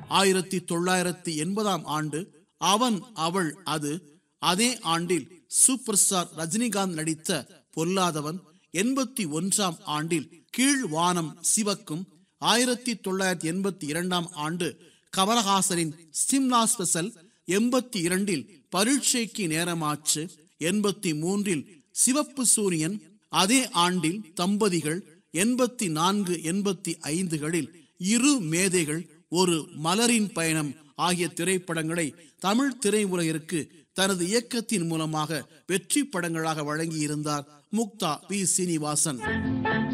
ஆயிரத்தி தொள்ளாயிரத்தி எண்பதாம் ஆண்டு அவன் அவள் அது அதே ஆண்டில் சூப்பர் ஸ்டார் ரஜினிகாந்த் நடித்த பொல்லாதவன் எண்பத்தி ஒன்றாம் ஆண்டில் கீழ் வானம் சிவக்கும் ஆயிரத்தி தொள்ளாயிரத்தி எண்பத்தி இரண்டாம் ஆண்டு கமலஹாசனின் சிம்லா ஸ்பெஷல் எண்பத்தி இரண்டில் பரீட்சைக்கு நேரமாச்சு எண்பத்தி மூன்றில் சிவப்பு சூரியன் அதே ஆண்டில் தம்பதிகள் எண்பத்தி நான்கு எண்பத்தி ஐந்துகளில் இரு மேதைகள் ஒரு மலரின் பயணம் ஆகிய திரைப்படங்களை தமிழ் திரையுலகிற்கு தனது இயக்கத்தின் மூலமாக வெற்றி படங்களாக வழங்கியிருந்தார் முக்தா பி சீனிவாசன்